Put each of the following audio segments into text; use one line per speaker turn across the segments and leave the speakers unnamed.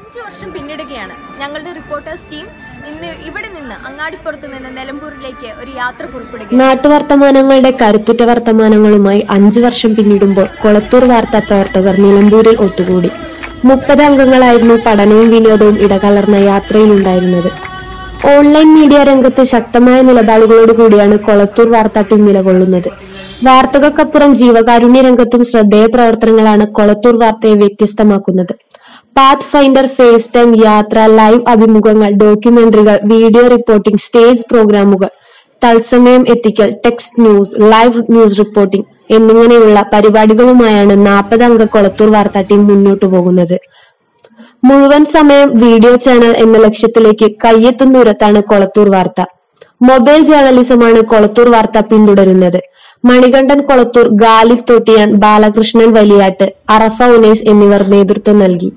അഞ്ചു വർഷം പിന്നിടുകയാണ് ഞങ്ങളുടെ reporters team ഇന്ന് ഇവിടെ നിന്ന് അങ്ങാടിപ്പുറത്ത് നിന്ന് നിലമ്പൂരിലേക്ക് ഒരു യാത്ര പുറപ്പെടുകയാണ്
നാട്ടുവർത്തമാനങ്ങളുടെ കരുത്തുറ്റ വർത്തമാനങ്ങളുമായി അഞ്ചു വർഷം പിന്നിടുമ്പോൾ കൊളത്തൂർ വാർത്താ പ്രവർത്തകർ നിലമ്പൂരിൽ ഒത്തുകൂടി മുപ്പത് അംഗങ്ങളായിരുന്നു പഠനവും വിനോദവും ഇടകലർന്ന യാത്രയിലുണ്ടായിരുന്നത് ഓൺലൈൻ മീഡിയ രംഗത്ത് ശക്തമായ നിലപാടുകളോട് കൂടിയാണ് കൊളത്തൂർ വാർത്താ ടീം നിലകൊള്ളുന്നത് വാർത്തകൾക്കപ്പുറം ജീവകാരുണ്യ രംഗത്തും ശ്രദ്ധേയ പ്രവർത്തനങ്ങളാണ് കൊളത്തൂർ വാർത്തയെ വ്യത്യസ്തമാക്കുന്നത് പാത്ത് ഫൈൻഡർ ഫേസ് ടൈം യാത്ര ലൈവ് അഭിമുഖങ്ങൾ ഡോക്യുമെന്ററികൾ വീഡിയോ റിപ്പോർട്ടിംഗ് സ്റ്റേജ് പ്രോഗ്രാമുകൾ തത്സമയം എത്തിക്കൽ text news live news reporting എന്നിങ്ങനെയുള്ള പരിപാടികളുമായാണ് നാൽപ്പത് അംഗ കൊളത്തൂർ വാർത്താ ടീം മുന്നോട്ടു പോകുന്നത് മുഴുവൻ സമയം വീഡിയോ ചാനൽ എന്ന ലക്ഷ്യത്തിലേക്ക് കയ്യെത്തും ദൂരത്താണ് കൊളത്തൂർ വാർത്ത മൊബൈൽ ജേർണലിസമാണ് കൊളത്തൂർ വാർത്ത പിന്തുടരുന്നത് മണികണ്ഠൻ കൊളത്തൂർ ഗാലിഫ് തൊട്ടിയാൻ ബാലകൃഷ്ണൻ വലിയാട്ട് അറഫ ഉനൈസ് എന്നിവർ നേതൃത്വം നൽകി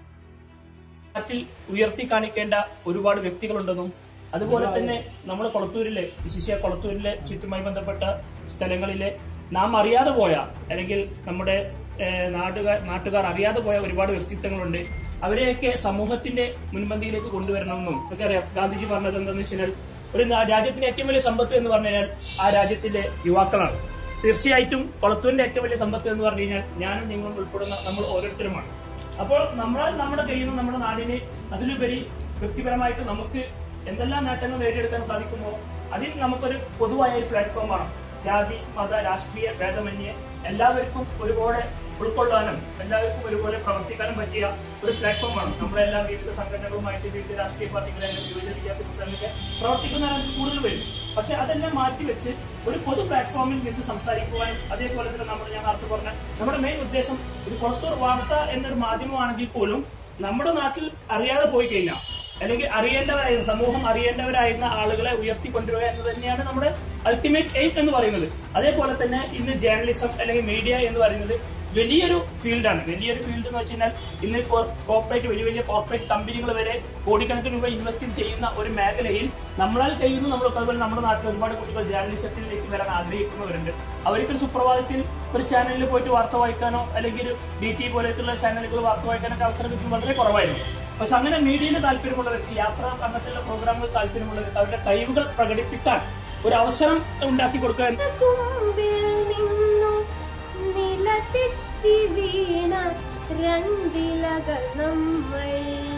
നാട്ടിൽ ഉയർത്തി കാണിക്കേണ്ട ഒരുപാട് വ്യക്തികളുണ്ടെന്നും അതുപോലെ തന്നെ നമ്മൾ കൊളത്തൂരിലെ വിശിഷ്യ കൊളത്തൂരിലെ ചുറ്റുമായി ബന്ധപ്പെട്ട സ്ഥലങ്ങളിലെ നാം അറിയാതെ പോയ അല്ലെങ്കിൽ നമ്മുടെ ഏഹ്, നാട്ടുകാർ നാട്ടുകാർ അറിയാതെ പോയ ഒരുപാട് വ്യക്തിത്വങ്ങളുണ്ട് അവരെയൊക്കെ സമൂഹത്തിന്റെ മുൻപന്തിയിലേക്ക് കൊണ്ടുവരണമെന്നും നമുക്കറിയാം ഗാന്ധിജി പറഞ്ഞത് എന്താണെന്ന് വെച്ചാൽ ഒരു നാ- രാജ്യത്തിന്റെ ഏറ്റവും വലിയ സമ്പത്ത് എന്ന് പറഞ്ഞു കഴിഞ്ഞാൽ ആ രാജ്യത്തിലെ യുവാക്കളാണ് തീർച്ചയായിട്ടും കൊളത്തൂരിന്റെ ഏറ്റവും വലിയ സമ്പത്ത് എന്ന് പറഞ്ഞു കഴിഞ്ഞാൽ ഞാനും നിങ്ങളും ഉൾപ്പെടുന്ന നമ്മൾ ഓരോരുത്തരുമാണ് അപ്പോൾ നമ്മൾ നമ്മുടെ കയ്യിൽ നിന്ന് നമ്മുടെ നാടിന് അതിലുപരി വ്യക്തിപരമായിട്ട് നമുക്ക് എന്തെല്ലാം നേട്ടങ്ങൾ നേടിയെടുക്കാൻ സാധിക്കുമോ അതിൽ നമുക്കൊരു പൊതുവായ ഒരു പ്ലാറ്റ്ഫോമാണ് ജാതി മത രാഷ്ട്രീയ ഭേദമന്യേ എല്ലാവർക്കും ഒരുപോലെ ഉൾക്കൊള്ളാനും എല്ലാവർക്കും ഒരുപോലെ പ്രവർത്തിക്കാനും പറ്റിയ ഒരു പ്ലാറ്റ്ഫോമാണ് നമ്മളെല്ലാം വിവിധ സംഘടനകളുമായിട്ട് വിവിധ രാഷ്ട്രീയ പാർട്ടികളായാലും വിവിധ വിദ്യാർത്ഥി പുസ്തകങ്ങളൊക്കെ പ്രവർത്തിക്കുന്നതിനകത്ത് കൂടുതൽ വരും പക്ഷെ അതെല്ലാം മാറ്റിവെച്ച് ഒരു പൊതു പ്ലാറ്റ്ഫോമിൽ നിന്ന് സംസാരിക്കുവാനും അതേപോലെ തന്നെ നമ്മൾ ഞാൻ നേരത്തെ പറഞ്ഞ നമ്മുടെ മെയിൻ ഉദ്ദേശം ഒരു കൊളത്തൂർ വാർത്ത എന്നൊരു മാധ്യമമാണെങ്കിൽ പോലും നമ്മുടെ നാട്ടിൽ അറിയാതെ പോയി കഴിഞ്ഞാൽ അല്ലെങ്കിൽ അറിയേണ്ടവരായ സമൂഹം അറിയേണ്ടവരായിരുന്ന ആളുകളെ ഉയർത്തിക്കൊണ്ടുവരിക എന്ന് തന്നെയാണ് നമ്മുടെ അൾട്ടിമേറ്റ് എയിം എന്ന് പറയുന്നത് അതേപോലെ തന്നെ ഇന്ന് ജേർണലിസം അല്ലെങ്കിൽ മീഡിയ എന്ന് പറയുന്നത് വലിയൊരു ഫീൽഡാണ് വലിയൊരു ഫീൽഡ് എന്ന് വെച്ച് കഴിഞ്ഞാൽ ഇന്ന് കോർപ്പറേറ്റ് വലിയ വലിയ കോർപ്പറേറ്റ് കമ്പനികൾ വരെ കോടിക്കണക്കിന് രൂപ ഇൻവെസ്റ്റ് ചെയ്യുന്ന ഒരു മേഖലയിൽ നമ്മളാൽ കഴിയുന്നു നമ്മൾ അതുപോലെ നമ്മുടെ നാട്ടിൽ ഒരുപാട് കുട്ടികൾ ജേർണലിസത്തിലേക്ക് വരാൻ ആഗ്രഹിക്കുന്നവരുണ്ട് അവർക്കൊരു സുപ്രഭാതത്തിൽ ഒരു ചാനലിൽ പോയിട്ട് വാർത്ത വായിക്കാനോ അല്ലെങ്കിൽ ഒരു ഡി ടി പോലത്തുള്ള ചാനലുകൾ വാർത്ത വായിക്കാനൊക്കെ അവസരം കിട്ടുന്നത് വളരെ കുറവായിരുന്നു പക്ഷെ അങ്ങനെ മീഡിയയിൽ താല്പര്യമുള്ളവർക്ക് യാത്ര അങ്ങനത്തെ പ്രോഗ്രാമുകൾ താല്പര്യമുള്ളവർക്ക് അവരുടെ കഴിവുകൾ പ്രകടിപ്പിക്കാൻ ഒരു അവസരം ഉണ്ടാക്കി കൊടുക്കുക എന്ന്
കുമ്പിൽ നിന്നു നിലതെറ്റി വീണ രണ്ടിലകൾ നമ്മൾ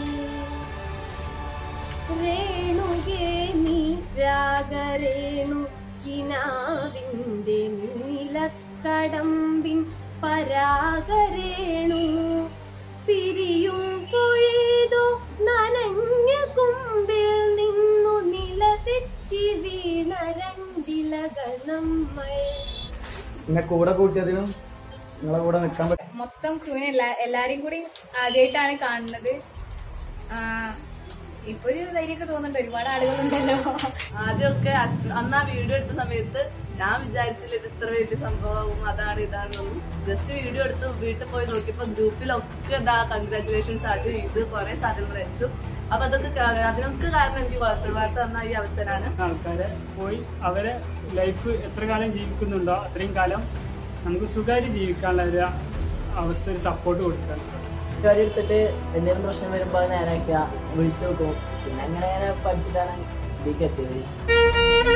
രേണുകേ നീ രാഗരേണു കിനാവിന്റെ നീലക്കടമ്പിൻ പരാഗരേണു പിരിയും പൊഴുതോ നനഞ്ഞ കുമ്പിൽ നിന്നു നിലതെറ്റി വീണ രണ്ടിലകൾ നമ്മൾ
എന്നെ കൂടെ കൂട്ടിയതിനും നിങ്ങളെ കൂടെ നിൽക്കാൻ പറ്റും
മൊത്തം ക്രൂവിനെ എല്ലാ എല്ലാരെയും കൂടി ആദ്യമായിട്ടാണ് കാണുന്നത് ആ, ഇപ്പൊ ഒരു ധൈര്യമൊക്കെ തോന്നുന്നുണ്ട് ഒരുപാട് ആളുകളുണ്ടല്ലോ
ആദ്യമൊക്കെ അച്ഛ- അന്ന് ആ വീഡിയോ എടുത്ത സമയത്ത് ഞാൻ വിചാരിച്ചില്ല ഇത് ഇത്ര വലിയ സംഭവമാകും അതാണ് ഇതാണെന്നൊന്നും ജസ്റ്റ് വീഡിയോ എടുത്ത് വീട്ടിൽ പോയി നോക്കിയപ്പോ ഗ്രൂപ്പിലൊക്കെ ഇതാ കൺഗ്രാറ്റുലേഷൻസ് അത് ഇത് കുറെ സാധനങ്ങൾ അയച്ചു അപ്പൊ അതൊക്കെ കാ- അതിനൊക്കെ കാരണം എനിക്ക് വളർത്തു വാർത്ത തന്ന ഈ അവസരമാണ്
ആൾക്കാരെ പോയി അവരെ ലൈഫ് എത്ര കാലം ജീവിക്കുന്നുണ്ടോ അത്രയും കാലം നമുക്ക് സുഖമായിട്ട് ജീവിക്കാനുള്ള ഒരു അവസ്ഥ ഒരു സപ്പോർട്ട് കൊടുക്കുക
കാര്യം എടുത്തിട്ട് എന്തെങ്കിലും പ്രശ്നം വരുമ്പോൾ അത് നേരാക്കുക വിളിച്ചു നോക്കും പിന്നെ അങ്ങനെ അങ്ങനെ പഠിച്ചിട്ടാണ് ഇതിലേക്ക് എത്തിയത്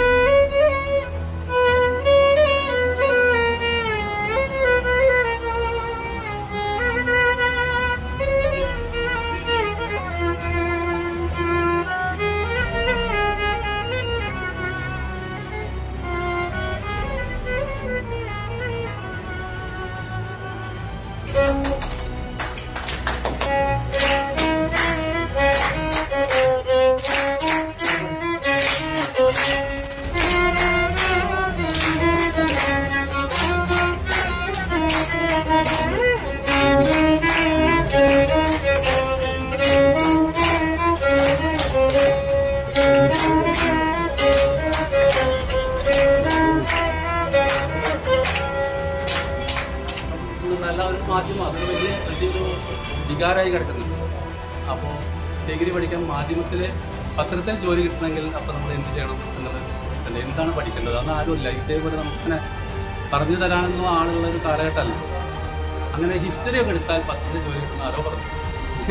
നല്ല ഒരു മാധ്യമം അതൊരു വലിയ വലിയൊരു വികാരമായി കിടക്കുന്നുണ്ട് അപ്പോൾ ഡിഗ്രി പഠിക്കാൻ മാധ്യമത്തിൽ പത്രത്തിൽ ജോലി കിട്ടണമെങ്കിൽ അപ്പോൾ നമ്മൾ എന്ത് ചെയ്യണം എന്നുള്ളത് അല്ല എന്താണ് പഠിക്കേണ്ടത് അന്ന് ആരുമില്ല ഇതേപോലെ നമുക്കിങ്ങനെ പറഞ്ഞു തരാനൊന്നും ആളുള്ള ഒരു കാലഘട്ടമല്ല അങ്ങനെ ഹിസ്റ്ററി ഒക്കെ എടുത്താൽ പത്രത്തിൽ ജോലി കിട്ടുന്ന ആരോ പറഞ്ഞു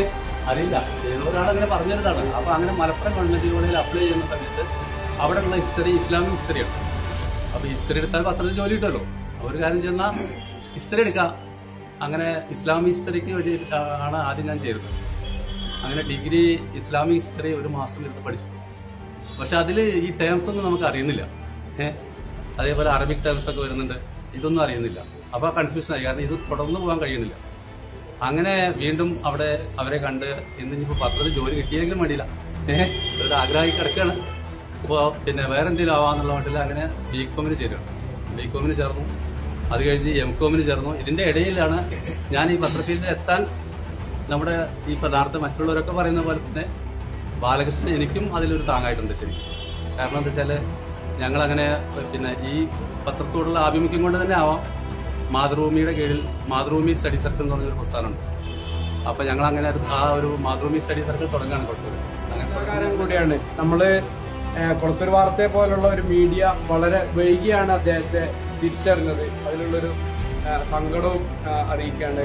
അറിയില്ല ഏതോ ഒരാൾ അങ്ങനെ പറഞ്ഞതാണ് അപ്പൊ അങ്ങനെ മലപ്പുറം ഗവൺമെന്റ് കോളേജിൽ അപ്ലൈ ചെയ്യുന്ന സമയത്ത് അവിടെയുള്ള ഹിസ്റ്ററി ഇസ്ലാമിക് ഹിസ്റ്ററിയാണ് അപ്പൊ ഹിസ്റ്ററി എടുത്താൽ പത്രത്തിൽ ജോലി കിട്ടുമല്ലോ അപ്പൊ ഒരു കാര്യം ചെന്നാൽ ഹിസ്റ്ററി എടുക്കാം അങ്ങനെ ഇസ്ലാമിക് ഹിസ്റ്ററിക്ക് ഒരു ആ, ആണ് ആദ്യം ഞാൻ ചേരുന്നത് അങ്ങനെ ഡിഗ്രി ഇസ്ലാമിക് ഹിസ്റ്ററി ഒരു മാസം എടുത്ത് പഠിച്ചു പക്ഷെ അതിൽ ഈ ടേംസ് ഒന്നും നമുക്ക് അറിയുന്നില്ല ഏഹ് അതേപോലെ അറബിക് ടേംസ് ഒക്കെ വരുന്നുണ്ട് ഇതൊന്നും അറിയുന്നില്ല അപ്പൊ കൺഫ്യൂഷൻ ആയി കാരണം ഇത് തുടർന്ന് പോകാൻ കഴിയുന്നില്ല അങ്ങനെ വീണ്ടും അവിടെ അവരെ കണ്ട് ഇന്നിപ്പോ പത്രത്തിൽ ജോലി കിട്ടിയെങ്കിലും വേണ്ടിയില്ല ഏഹ് ഒരു ആഗ്രഹമായി കിടക്കുകയാണ് അപ്പോൾ പിന്നെ വേറെ എന്തെങ്കിലും ആവാന്നുള്ള മട്ടിൽ അങ്ങനെ ബി കോമിന് ചേരുകയാണ് ബി കോമിന് ചേർന്നു അത് കഴിഞ്ഞ് എം കോമിന് ചേർന്നു ഇതിന്റെ ഇടയിലാണ് ഞാൻ ഈ പത്രഫീൽഡിൽ എത്താൻ നമ്മുടെ ഈ പദാർത്ഥം മറ്റുള്ളവരൊക്കെ പറയുന്ന പോലെ തന്നെ ബാലകൃഷ്ണൻ എനിക്കും അതിലൊരു താങ്ങായിട്ടുണ്ട് ശരി കാരണം എന്താ വെച്ചാല് ഞങ്ങൾ അങ്ങനെ പിന്നെ ഈ പത്രത്തോടുള്ള ആഭിമുഖ്യം കൊണ്ട് തന്നെ ആവാം മാതൃഭൂമിയുടെ കീഴിൽ മാതൃഭൂമി സ്റ്റഡി സർക്കിൾ എന്ന് പറഞ്ഞൊരു പ്രസ്ഥാനമുണ്ട് അപ്പൊ ഞങ്ങൾ അങ്ങനെ ഒരു- ആ ഒരു മാതൃഭൂമി സ്റ്റഡി സർക്കിൾ തുടങ്ങാണ് കൊടുത്തത് അങ്ങനെ
കാര്യം കൂടിയാണ് നമ്മള് ഏഹ്, കൊളത്തൂർ വാർത്തയെ പോലുള്ള ഒരു മീഡിയ വളരെ വൈകിയാണ് അദ്ദേഹത്തെ തിരിച്ചറിഞ്ഞത് അതിലുള്ളൊരു ഏഹ്, സങ്കടവും ഏഹ്, അറിയിക്കാണ്ട്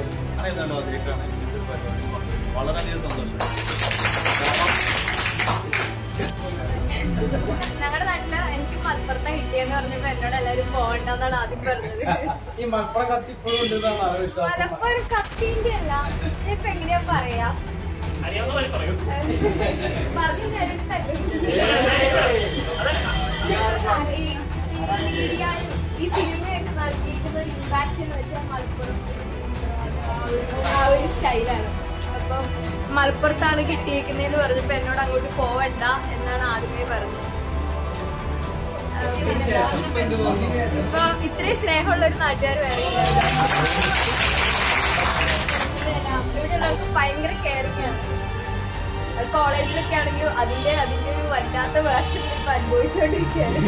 വളരെയധികം സന്തോഷം
ഞങ്ങളുടെ നാട്ടില് എനിക്ക് മലപ്പുറത്തെ കിട്ടിയെന്ന് പറഞ്ഞപ്പോ എന്നോട് എല്ലാരും പോകണ്ടെന്നാണ് ആദ്യം പറഞ്ഞത്
ഈ മലപ്പുറം കത്തിപ്പോഴും ഉണ്ടെന്നാണ് ആ വിശ്വാസം
മലപ്പുറം കത്തിന്റെ അല്ല ഇപ്പൊ എങ്ങനെയാ പറയാ
അറിയാവുന്നവർ പറയൂ
പറഞ്ഞു തരേണ്ട ഈ മീഡിയ ഈ സിനിമയൊക്കെ നൽകിയിരിക്കുന്ന ഒരു ഇമ്പാക്ട് എന്ന് വെച്ചാൽ മലപ്പുറം ആ ഒരു സ്റ്റൈലാണ് അപ്പം മലപ്പുറത്താണ് കിട്ടിയിരിക്കുന്നതെന്ന് പറഞ്ഞപ്പോ എന്നോട് അങ്ങോട്ട് പോവണ്ട എന്നാണ് ആദ്യമേ പറഞ്ഞത് ആ, പിന്നെന്താ? ഇപ്പൊ ഇത്രയും സ്നേഹമുള്ള ഒരു നാട്ടുകാർ വേണമെങ്കിൽ ഇവിടെയുള്ളവർക്ക് ഭയങ്കര കെയറിംഗ് ആണ് അത് കോളേജിലൊക്കെ ആണെങ്കിൽ അതിന്റെ അതിന്റെ ഒരു വല്ലാത്ത വേർഷൻ ഇപ്പൊ അനുഭവിച്ചുകൊണ്ടിരിക്കുകയാണ്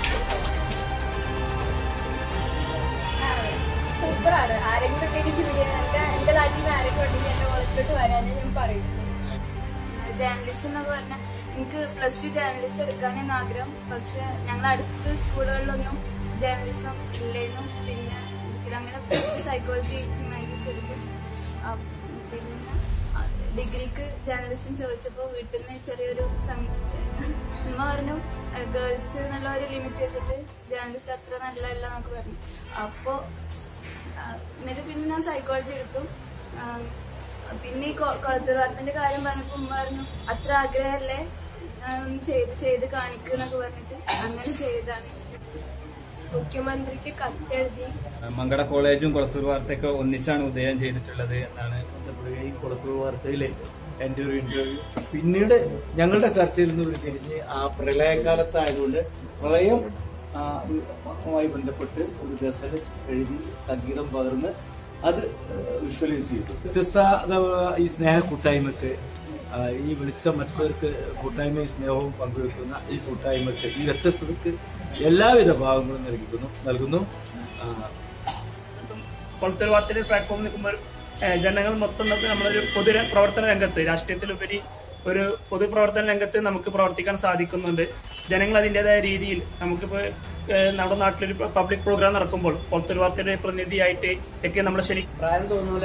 സൂപ്പറാണ് ആരെങ്കിലും ഒക്കെ എനിക്ക് വിളിക്കാൻ എന്റെ എന്റെ നാട്ടിൽ നിന്ന് ആരെങ്കിലും ഉണ്ടെങ്കിൽ എന്റെ കോളേജിലോട്ട് വരാനേ ഞാൻ പറയും ജേർണലിസം എന്നൊക്കെ പറഞ്ഞാൽ എനിക്ക് പ്ലസ് ടു ജേർണലിസം എടുക്കാനായിരുന്നു ആഗ്രഹം പക്ഷെ ഞങ്ങൾ അടുത്ത സ്കൂളുകളിലൊന്നും ജേർണലിസം ഇല്ലായിരുന്നു പിന്നെ പിന്നെ അങ്ങനെ പ്ലസ് ടു സൈക്കോളജി ഹ്യൂമാനിറ്റീസ് എടുത്തു ആ, പിന്നെ ആ, ഡിഗ്രിക്ക് ജേർണലിസം ചോദിച്ചപ്പോൾ വീട്ടിൽ നിന്ന് ചെറിയൊരു സം- ഉമ്മ പറഞ്ഞു ഗേൾസ് എന്നുള്ള ഒരു ലിമിറ്റ് വെച്ചിട്ട് ജേർണലിസ്റ്റ് അത്ര നല്ലതല്ല എന്നൊക്കെ പറഞ്ഞു അപ്പോൾ എന്നിട്ട് പിന്നെ ഞാൻ സൈക്കോളജി എടുത്തു ആ, പിന്നെ ഈ കൊ- കൊളത്തൂർ വാർത്തന്റെ കാര്യം പറഞ്ഞപ്പോ ഉമ്മ പറഞ്ഞു അത്ര ആഗ്രഹമല്ലേ ഉം, ചെയ്ത് ചെയ്ത് കാണിക്കുന്നൊക്കെ പറഞ്ഞിട്ട് അങ്ങനെ ചെയ്താണ് മുഖ്യമന്ത്രിക്ക് കത്തെഴുതി
മങ്കട കോളേജും കൊളത്തൂർ വാർത്തയൊക്കെ ഒന്നിച്ചാണ് ഉദയം ചെയ്തിട്ടുള്ളത് എന്നാണ് ബന്ധപ്പെടുക ഈ കൊളത്തൂർ വാർത്തയിലെ എൻ്റെ ഒരു ഇന്റർവ്യൂ
പിന്നീട് ഞങ്ങളുടെ ചർച്ചയിൽ നിന്ന് ഉരുത്തിരിഞ്ഞ് ആ പ്രളയകാലത്തായതുകൊണ്ട് പ്രളയം ആ, മായി ബന്ധപ്പെട്ട് ഒരു ഗസൽ എഴുതി സംഗീതം പകർന്ന് അത് വിഷ്വലൈസ് ചെയ്തു വ്യത്യസ്ത ഈ സ്നേഹ കൂട്ടായ്മക്ക് ആ, ഈ വിളിച്ച മറ്റുള്ളവർക്ക് കൂട്ടായ്മയും സ്നേഹവും പങ്കുവെക്കുന്ന ഈ കൂട്ടായ്മക്ക് ഈ വ്യത്യസ്തതക്ക് എല്ലാവിധ ഭാവങ്ങളും നൽകുന്നു നൽകുന്നു ആ,
കൊളത്തൂർ വാർത്തയുടെ പ്ലാറ്റ്ഫോമിൽ നിൽക്കുമ്പോൾ ഏഹ്, ജനങ്ങൾ മൊത്തം നമുക്ക് നമ്മളൊരു പൊതു ര- പ്രവർത്തന രംഗത്ത് രാഷ്ട്രീയത്തിലുപരി ഒരു പൊതുപ്രവർത്തന രംഗത്ത് നമുക്ക് പ്രവർത്തിക്കാൻ സാധിക്കുന്നുണ്ട് ജനങ്ങൾ അതിൻ്റെതായ രീതിയിൽ നമുക്കിപ്പോൾ ഏഹ്, നമ്മുടെ നാട്ടിലൊരു പബ്ലിക് പ്രോഗ്രാം നടക്കുമ്പോൾ കൊളത്തൂർ വാർത്തയുടെ പ്രതിനിധിയായിട്ട് ഒക്കെ നമ്മൾ ശരി
പ്രായം തോന്നൂല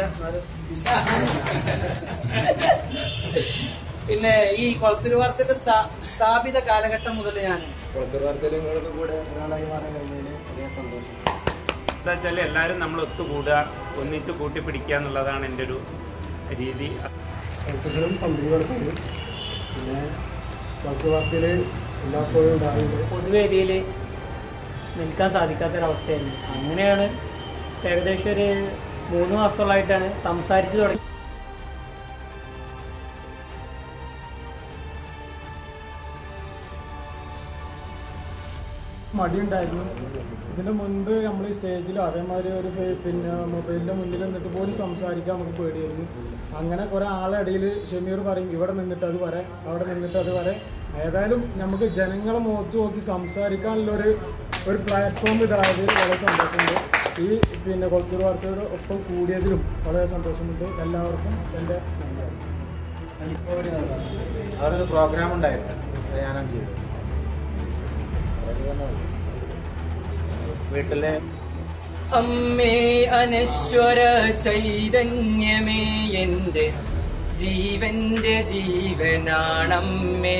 പിന്നെ ഈ കൊളത്തൂർ വാർത്തയുടെ സ്ഥാപിത കാലഘട്ടം മുതൽ ഞാൻ
കൊളത്തൂർ വാർത്തയിലും നിങ്ങളൊക്കെ കൂടെ ഒരാളായി മാറാൻ കഴിഞ്ഞതിന് വലിയ സന്തോഷം
എന്താ വെച്ചാൽ എല്ലാവരും നമ്മൾ ഒത്തുകൂടുക ഒന്നിച്ച് കൂട്ടിപ്പിടിക്കുക എന്നുള്ളതാണ് എൻ്റെ ഒരു രീതി
പ്രവർത്തകരും കമ്പനി വർക്കാണ് പിന്നെ പത്ത് വാർത്തയിൽ എല്ലായ്പ്പോഴും ഉണ്ടാകുന്നുണ്ട്
പൊതുവേദിയിൽ നിൽക്കാൻ സാധിക്കാത്തൊരവസ്ഥയായിരുന്നു അങ്ങനെയാണ് ഏകദേശം ഒരു മൂന്ന് മാസത്തോളമായിട്ടാണ് സംസാരിച്ചു തുടങ്ങി
മടിയുണ്ടായിരുന്നു ഇതിന് മുൻപ് നമ്മൾ ഈ സ്റ്റേജിലും അതേമാതിരി ഒരു ഫെ- പിന്നെ മൊബൈലിൻ്റെ മുന്നിൽ നിന്നിട്ട് പോലും സംസാരിക്കാൻ നമുക്ക് പേടിയായിരുന്നു അങ്ങനെ കുറേ ആളെ ഇടയിൽ ഷമീർ പറയും ഇവിടെ നിന്നിട്ട് അത് വരെ അവിടെ നിന്നിട്ട് അത് വരെ ഏതായാലും നമുക്ക് ജനങ്ങളെ മുഖത്ത് നോക്കി സംസാരിക്കാനുള്ള ഒരു ഒരു പ്ലാറ്റ്ഫോം ഇതായതിൽ വളരെ സന്തോഷമുണ്ട് ഈ പിന്നെ കൊളത്തൂർ വാർത്തയുടെ ഒപ്പം കൂടിയതിലും വളരെ സന്തോഷമുണ്ട് എല്ലാവർക്കും എൻ്റെ നന്ദി
അവിടെ ഒരു പ്രോഗ്രാം ഉണ്ടായിരുന്നു അത് ഞാനാണ് ചെയ്തത് വീട്ടിലെ
അമ്മേ അനശ്വര ചൈതന്യമേ എന്റെ ജീവന്റെ ജീവനാണമ്മേ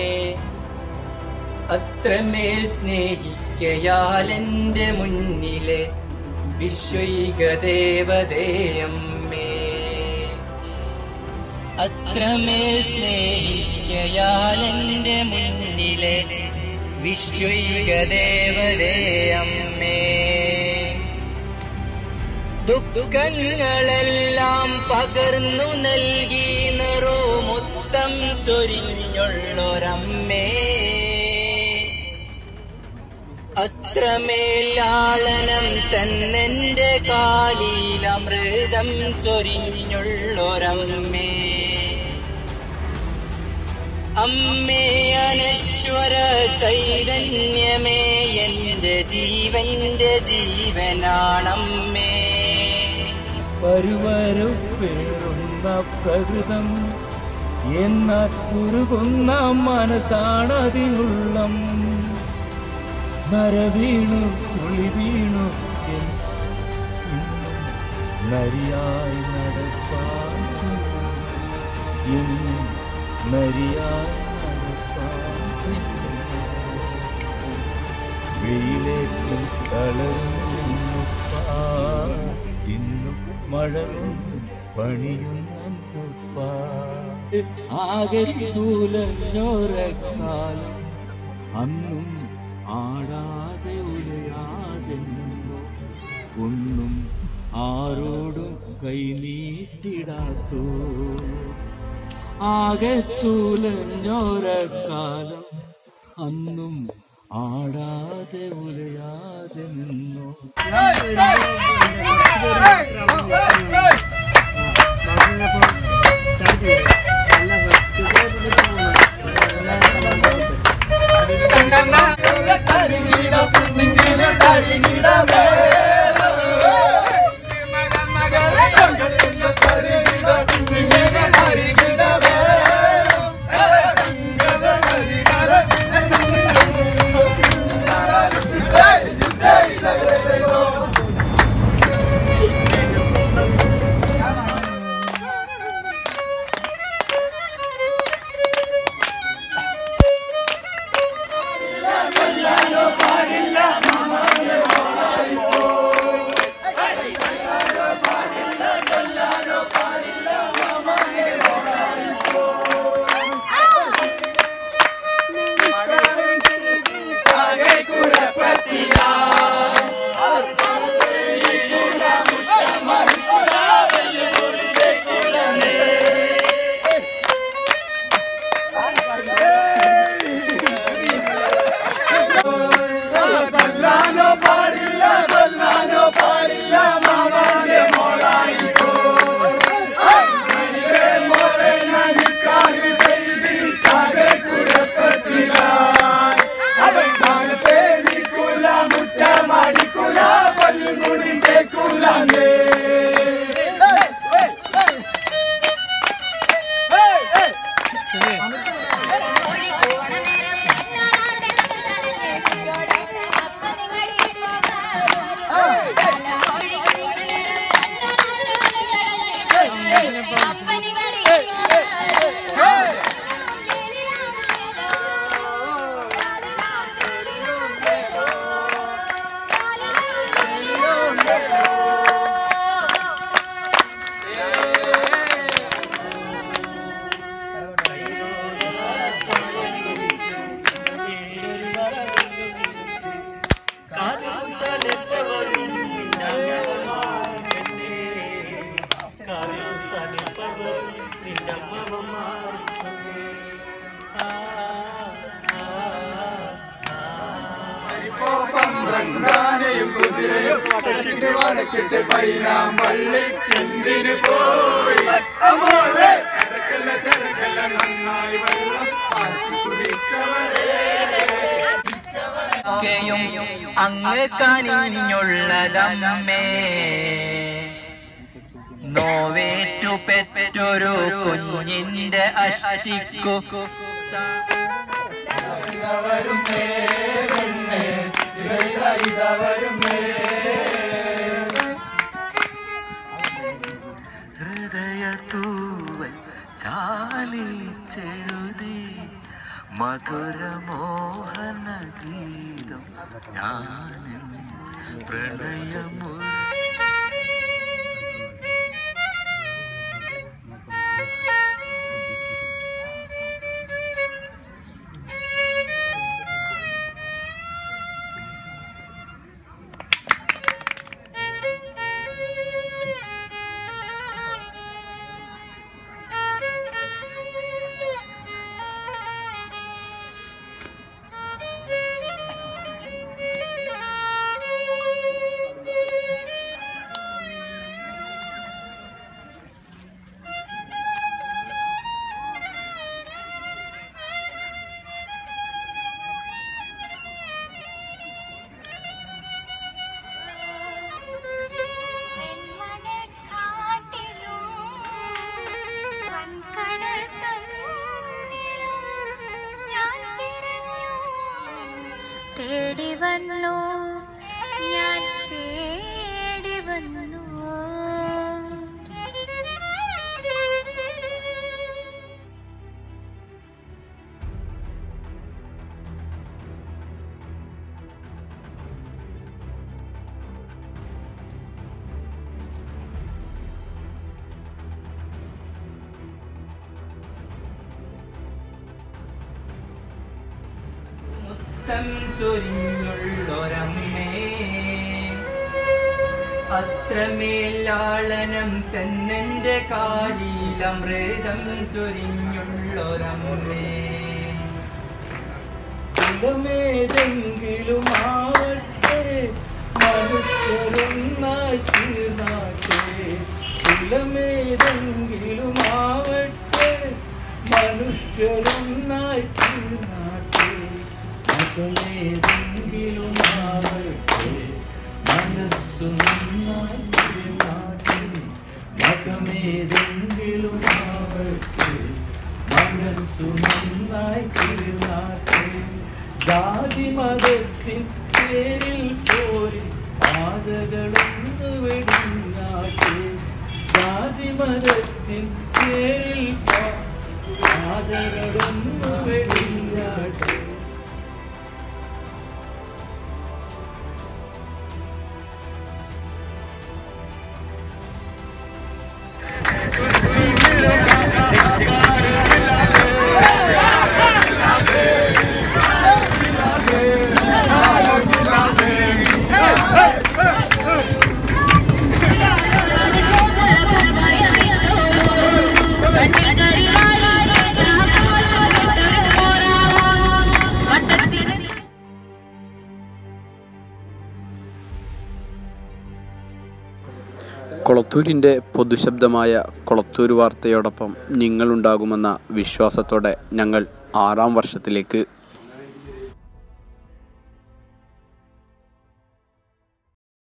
അത്രമേൽ സ്നേഹിക്കയാൽ എന്റെ മുന്നിലെ വിശ്വൈക ദേവതയമ്മേ അത്രമേൽ സ്നേഹിക്കയാൽ എന്റെ മുന്നിലെ വിശ്വൈക ദേവതയമ്മേ ദുഃഖങ്ങളെല്ലാം പകർന്നു നൽകി നിറോ മുത്തം ചൊരിഞ്ഞുള്ളൊരമ്മേ അത്രമേലാളനം തന്നെന്റെ കാലിലമൃതം ചൊരിഞ്ഞുള്ളൊരമ്മേ അമ്മേ അനശ്വര ചൈതന്യമേ എന്റെ ജീവന്റെ ജീവനാണമ്മേ
പരുവരുപ്പേറുന്ന പ്രകൃതം എന്നാൽ ഉരുകുന്ന മനസ്സാണതിനുള്ളം നരവീണു ചുളി വീണു എൻ- ഇന്നും നരിയായി നടപ്പാൻ എന്നും നരിയായി നടപ്പാൻ വെയിലേറ്റും തളർന്നുപ്പാ ഇന്നും മഴ കൊണ്ട് പണിയുന്നുപ്പാ ആകെ തൂലഞ്ഞോരക്കാലം അന്നും ആടാതെ ഉലയാതെ നിന്നു ഒന്നും ആരോടും കൈനീട്ടിടാത്തോ ആകെ തൂലഞ്ഞോരക്കാലം അന്നും ആടാതെ ഉലയാതെ നിന്നു
പന്ത്രണ്ടാനയും കുതിരയും പട്ടിട്ട് വടക്കിട്ട് പൈനാം വള്ളിക്കെന്തിന് പോയി അമോളെ ചരക്കല്ല ചരക്കല്ല നന്നായി വെള്ളം ആക്കി കുടിച്ചവളേ
ഒക്കെയും അങ്ങ് കനിഞ്ഞുള്ളതമ്മേ നോവേറ്റു പെറ്റൊരു കുഞ്ഞിന്റെ അഷ്ടിക്കു ഹൃദയ തൂവൽ
കുറിച്ചെഴുതി മധുരമോഹന ഗീതം ഞാനും പ്രണയമു
തേടി വന്നു ഞാൻ തേടി വന്നു
മുത്തം ചൊരിഞ്ഞുള്ളൊരമ്മേ അത്രമേലാളനം തന്നെന്റെ കാലിലമൃതം ചൊരിഞ്ഞുള്ളൊരമ്മേ
ഇടമേതെങ്കിലും ആവട്ടെ മനുഷ്യരൊന്നായി തീർന്നാട്ടെ ഇളമേതെങ്കിലും ആവട്ടെ മനുഷ്യരൊന്നായി തീർന്നാട്ടെ മതമേതെങ്കിലും ആവട്ടെ മനസ്സു നന്നായി തീർന്നാട്ടെ മതമേതെങ്കിലും ആവട്ടെ മനസ്സു നന്നായി തീർന്നാട്ടെ ജാതി മതത്തിൻ പേരിൽ പോരി പാതകളൊന്ന് വെടിഞ്ഞാട്ടെ ജാതി മതത്തിൻ പേരിൽ പാതകളൊന്ന് വെടിഞ്ഞാട്ടെ
കൊളത്തൂരിൻ്റെ പൊതുശബ്ദമായ കൊളത്തൂർ വാർത്തയോടൊപ്പം നിങ്ങളുണ്ടാകുമെന്ന വിശ്വാസത്തോടെ ഞങ്ങൾ ആറാം വർഷത്തിലേക്ക്